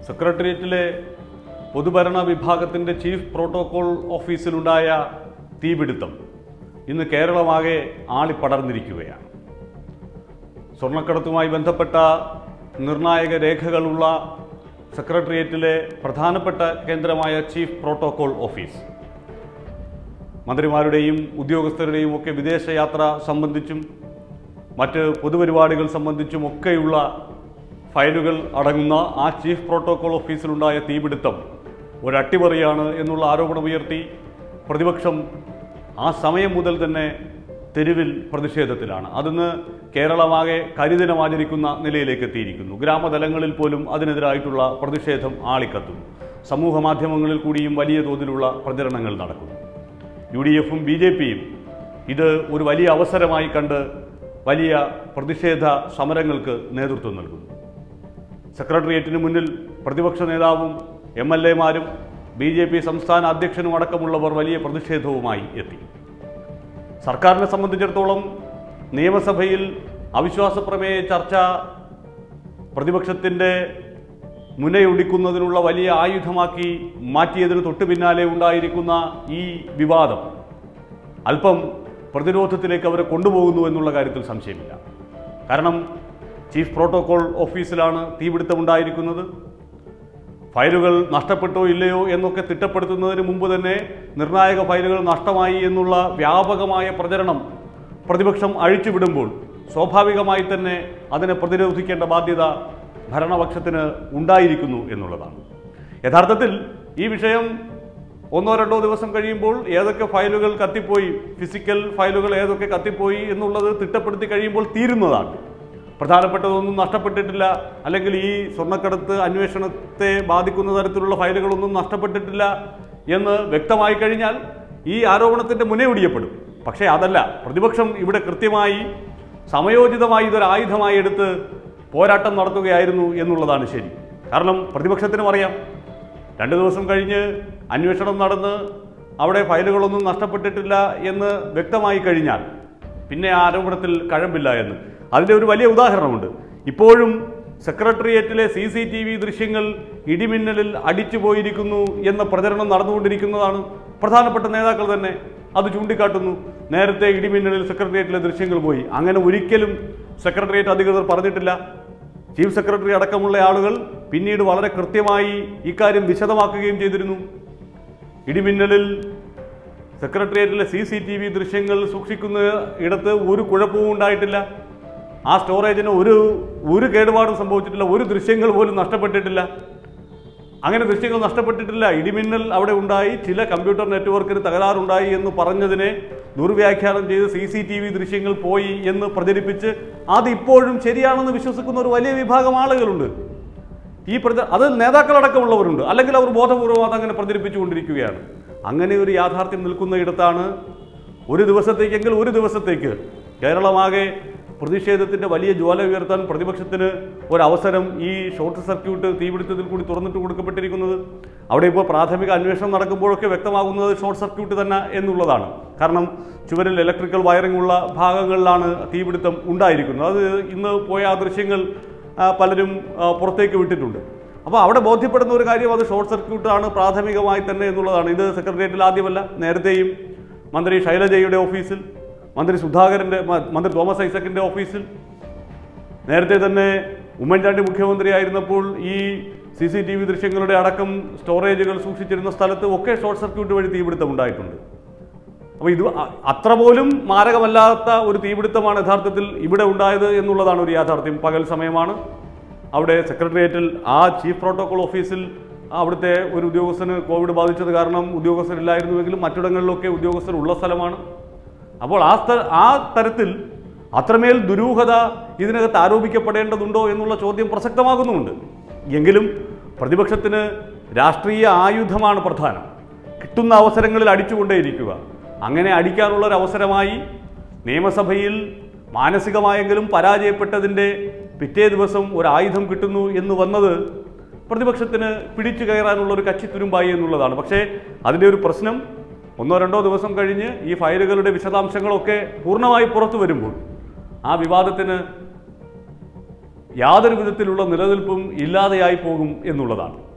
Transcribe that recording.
സെക്രട്ടേറിയറ്റിലെ പൊതുഭരണ വിഭാഗത്തിൻ്റെ chief protocol ഓഫീസിലുണ്ടായ തീപിടുത്തം ഇന്ന് കേരളമാകെ ആളിപ്പടർന്നിരിക്കുകയാണ് സ്വർണ്ണക്കടത്തുമായി ബന്ധപ്പെട്ട നിർണായക രേഖകളുള്ള സെക്രട്ടേറിയറ്റിലെ പ്രധാനപ്പെട്ട കേന്ദ്രമായ ചീഫ് പ്രോട്ടോകോൾ ഓഫീസ് മന്ത്രിമാരുടെയും ഉദ്യോഗസ്ഥരുടെയും ഒക്കെ വിദേശയാത്ര സംബന്ധിച്ചും മറ്റ് പൊതുപരിപാടികൾ സംബന്ധിച്ചും ഒക്കെയുള്ള ഫയലുകൾ അടങ്ങുന്ന ആ ചീഫ് പ്രോട്ടോകോൾ ഓഫീസിലുണ്ടായ തീപിടുത്തം ഒരു അട്ടിമറിയാണ് എന്നുള്ള ആരോപണമുയർത്തി പ്രതിപക്ഷം ആ സമയം മുതൽ തന്നെ തെരുവിൽ പ്രതിഷേധത്തിലാണ് അതിന്ന് കേരളമാകെ കരിദിനം ആചരിക്കുന്ന നിലയിലേക്ക് എത്തിയിരിക്കുന്നു ഗ്രാമതലങ്ങളിൽ പോലും അതിനെതിരായിട്ടുള്ള പ്രതിഷേധം ആളിക്കത്തുന്നു സമൂഹ മാധ്യമങ്ങളിൽ കൂടിയും വലിയ തോതിലുള്ള പ്രചരണങ്ങൾ നടക്കുന്നു യു ഡി എഫും ബി ജെ പിയും ഇത് ഒരു വലിയ അവസരമായി കണ്ട് വലിയ പ്രതിഷേധ സമരങ്ങൾക്ക് നേതൃത്വം നൽകുന്നു സെക്രട്ടേറിയറ്റിന് മുന്നിൽ പ്രതിപക്ഷ നേതാവും എം എൽ എമാരും ബി ജെ പി സംസ്ഥാന അധ്യക്ഷനും അടക്കമുള്ളവർ വലിയ പ്രതിഷേധവുമായി എത്തി സർക്കാരിനെ സംബന്ധിച്ചിടത്തോളം നിയമസഭയിൽ അവിശ്വാസ പ്രമേയ ചർച്ച പ്രതിപക്ഷത്തിൻ്റെ മുനയൊടിക്കുന്നതിനുള്ള വലിയ ആയുധമാക്കി മാറ്റിയതിന് തൊട്ടു പിന്നാലെ ഉണ്ടായിരിക്കുന്ന ഈ വിവാദം അല്പം പ്രതിരോധത്തിലേക്ക് അവരെ കൊണ്ടുപോകുന്നു എന്നുള്ള കാര്യത്തിൽ സംശയമില്ല കാരണം ചീഫ് പ്രോട്ടോകോൾ ഓഫീസിലാണ് തീപിടുത്തമുണ്ടായിരിക്കുന്നത് ഫയലുകൾ നഷ്ടപ്പെട്ടോ ഇല്ലയോ എന്നൊക്കെ തിട്ടപ്പെടുത്തുന്നതിന് മുമ്പ് തന്നെ നിർണായക ഫയലുകൾ നഷ്ടമായി എന്നുള്ള വ്യാപകമായ പ്രചരണം പ്രതിപക്ഷം അഴിച്ചുവിടുമ്പോൾ സ്വാഭാവികമായി തന്നെ അതിനെ പ്രതിരോധിക്കേണ്ട ബാധ്യത ഭരണപക്ഷത്തിന് ഉണ്ടായിരിക്കുന്നു എന്നുള്ളതാണ് യഥാർത്ഥത്തിൽ ഈ വിഷയം ഒന്നോ രണ്ടോ ദിവസം കഴിയുമ്പോൾ ഏതൊക്കെ ഫയലുകൾ കത്തിപ്പോയി ഫിസിക്കൽ ഫയലുകൾ ഏതൊക്കെ കത്തിപ്പോയി എന്നുള്ളത് തിട്ടപ്പെടുത്തി കഴിയുമ്പോൾ തീരുന്നതാണ് പ്രധാനപ്പെട്ടതൊന്നും നഷ്ടപ്പെട്ടിട്ടില്ല അല്ലെങ്കിൽ ഈ സ്വർണ്ണക്കടത്ത് അന്വേഷണത്തെ ബാധിക്കുന്ന തരത്തിലുള്ള ഫയലുകളൊന്നും നഷ്ടപ്പെട്ടിട്ടില്ല എന്ന് വ്യക്തമായി കഴിഞ്ഞാൽ ഈ ആരോപണത്തിൻ്റെ മുനയൊടിയപ്പെടും പക്ഷേ അതല്ല പ്രതിപക്ഷം ഇവിടെ കൃത്യമായി സമയോചിതമായി ഇതൊരു ആയുധമായി എടുത്ത് പോരാട്ടം നടത്തുകയായിരുന്നു എന്നുള്ളതാണ് ശരി കാരണം പ്രതിപക്ഷത്തിനും അറിയാം രണ്ട് ദിവസം കഴിഞ്ഞ് അന്വേഷണം നടന്ന് അവിടെ ഫയലുകളൊന്നും നഷ്ടപ്പെട്ടിട്ടില്ല എന്ന് വ്യക്തമായി കഴിഞ്ഞാൽ പിന്നെ ആ ആരോപണത്തിൽ കഴമ്പില്ല എന്ന് അതിൻ്റെ ഒരു വലിയ ഉദാഹരണമുണ്ട് ഇപ്പോഴും സെക്രട്ടേറിയറ്റിലെ സി സി ടി വി ദൃശ്യങ്ങൾ ഇടിമിന്നലിൽ അടിച്ചു പോയിരിക്കുന്നു എന്ന പ്രചരണം നടന്നുകൊണ്ടിരിക്കുന്നതാണ് പ്രധാനപ്പെട്ട നേതാക്കൾ തന്നെ അത് ചൂണ്ടിക്കാട്ടുന്നു നേരത്തെ ഇടിമിന്നലിൽ സെക്രട്ടേറിയറ്റിലെ ദൃശ്യങ്ങൾ പോയി അങ്ങനെ ഒരിക്കലും സെക്രട്ടേറിയറ്റ് അധികൃതർ പറഞ്ഞിട്ടില്ല ചീഫ് സെക്രട്ടറി അടക്കമുള്ള ആളുകൾ പിന്നീട് വളരെ കൃത്യമായി ഇക്കാര്യം വിശദമാക്കുകയും ചെയ്തിരുന്നു ഇടിമിന്നലിൽ സെക്രട്ടേറിയറ്റിലെ സി സി ടി വി ദൃശ്യങ്ങൾ സൂക്ഷിക്കുന്ന ഇടത്ത് ഒരു കുഴപ്പവും ഉണ്ടായിട്ടില്ല ആ സ്റ്റോറേജിന് ഒരു ഒരു കേടുപാടും സംഭവിച്ചിട്ടില്ല ഒരു ദൃശ്യങ്ങൾ പോലും നഷ്ടപ്പെട്ടിട്ടില്ല അങ്ങനെ ദൃശ്യങ്ങൾ നഷ്ടപ്പെട്ടിട്ടില്ല ഇടിമിന്നൽ അവിടെ ഉണ്ടായി ചില കമ്പ്യൂട്ടർ നെറ്റ്വർക്കിന് തകരാറുണ്ടായി എന്ന് പറഞ്ഞതിനെ ദുർവ്യാഖ്യാനം ചെയ്ത് സി സി ടി വി ദൃശ്യങ്ങൾ പോയി എന്ന് പ്രചരിപ്പിച്ച് അത് ഇപ്പോഴും ശരിയാണെന്ന് വിശ്വസിക്കുന്ന ഒരു വലിയ വിഭാഗം ആളുകളുണ്ട് ഈ പ്രച അത് നേതാക്കളടക്കമുള്ളവരുണ്ട് അല്ലെങ്കിൽ അവർ ബോധപൂർവ്വം അതങ്ങനെ പ്രചരിപ്പിച്ചുകൊണ്ടിരിക്കുകയാണ് അങ്ങനെ ഒരു യാഥാർത്ഥ്യം നിൽക്കുന്ന ഇടത്താണ് ഒരു ദിവസത്തേക്കെങ്കിൽ ഒരു ദിവസത്തേക്ക് കേരളമാകെ പ്രതിഷേധത്തിൻ്റെ വലിയ ജ്വാല ഉയർത്താൻ പ്രതിപക്ഷത്തിന് ഒരവസരം ഈ ഷോർട്ട് സർക്യൂട്ട് തീപിടുത്തത്തിൽ കൂടി തുറന്നിട്ട് കൊടുക്കപ്പെട്ടിരിക്കുന്നത് അവിടെ ഇപ്പോൾ പ്രാഥമിക അന്വേഷണം നടക്കുമ്പോഴൊക്കെ വ്യക്തമാകുന്നത് ഷോർട്ട് സർക്യൂട്ട് തന്നെ എന്നുള്ളതാണ് കാരണം ചുവരിൽ ഇലക്ട്രിക്കൽ വയറിംഗ് ഉള്ള ഭാഗങ്ങളിലാണ് തീപിടുത്തം ഉണ്ടായിരിക്കുന്നത് അത് ഇന്ന് പോയ ആ ദൃശ്യങ്ങൾ ആ, പലരും ആ, പുറത്തേക്ക് വിട്ടിട്ടുണ്ട് അപ്പോൾ അവിടെ ബോധ്യപ്പെടുന്ന ഒരു കാര്യം അത് ഷോർട്ട് സർക്യൂട്ട് ആണ് പ്രാഥമികമായി തന്നെ എന്നുള്ളതാണ് ഇത് സെക്രട്ടേറിയറ്റിൽ ആദ്യമല്ല നേരത്തെയും മന്ത്രി ശൈലജയുടെ ഓഫീസിൽ മന്ത്രി സുധാകരൻ്റെ മ- മന്ത്രി തോമസ് ഐസക്കിൻ്റെ ഓഫീസിൽ നേരത്തെ തന്നെ ഉമ്മൻചാണ്ടി മുഖ്യമന്ത്രിയായിരുന്നപ്പോൾ ഈ സി സി ടി വി ദൃശ്യങ്ങളുടെ അടക്കം സ്റ്റോറേജുകൾ സൂക്ഷിച്ചിരുന്ന സ്ഥലത്ത് ഒക്കെ ഷോർട്ട് സർക്യൂട്ട് വഴി തീപിടുത്തം ഉണ്ടായിട്ടുണ്ട് അപ്പോൾ ഇത് അ- അത്ര പോലും മാരകമല്ലാത്ത ഒരു തീപിടുത്തമാണ് യഥാർത്ഥത്തിൽ ഇവിടെ ഉണ്ടായത് എന്നുള്ളതാണ് ഒരു യാഥാർത്ഥ്യം പകൽ സമയമാണ് അവിടെ സെക്രട്ടേറിയറ്റിൽ ആ ചീഫ് പ്രോട്ടോകോൾ ഓഫീസിൽ അവിടുത്തെ ഒരു ഉദ്യോഗസ്ഥന് കോവിഡ് ബാധിച്ചത് കാരണം ഉദ്യോഗസ്ഥരില്ലായിരുന്നുവെങ്കിലും മറ്റിടങ്ങളിലൊക്കെ ഉദ്യോഗസ്ഥർ ഉള്ള സ്ഥലമാണ് അപ്പോൾ ആ സ്ഥ ആ തരത്തിൽ അത്രമേൽ ദുരൂഹത ഇതിനകത്ത് ആരോപിക്കപ്പെടേണ്ടതുണ്ടോ എന്നുള്ള ചോദ്യം പ്രസക്തമാകുന്നുമുണ്ട് എങ്കിലും പ്രതിപക്ഷത്തിന് രാഷ്ട്രീയ ആയുധമാണ് പ്രധാനം കിട്ടുന്ന അവസരങ്ങളിൽ അടിച്ചുകൊണ്ടേയിരിക്കുക അങ്ങനെ അടിക്കാനുള്ള ഒരു അവസരമായി നിയമസഭയിൽ മാനസികമായെങ്കിലും പരാജയപ്പെട്ടതിൻ്റെ പിറ്റേ ദിവസം ഒരു ആയുധം കിട്ടുന്നു എന്ന് വന്നത് പ്രതിപക്ഷത്തിന് പിടിച്ചു കയറാനുള്ള ഒരു കച്ചിത്തുരുമ്പായി എന്നുള്ളതാണ് പക്ഷേ അതിൻ്റെ ഒരു പ്രശ്നം ഒന്നോ രണ്ടോ ദിവസം കഴിഞ്ഞ് ഈ ഫയലുകളുടെ വിശദാംശങ്ങളൊക്കെ പൂർണ്ണമായി പുറത്തു വരുമ്പോൾ ആ വിവാദത്തിന് യാതൊരു വിധത്തിലുള്ള നിലനിൽപ്പും ഇല്ലാതെയായി പോകും എന്നുള്ളതാണ്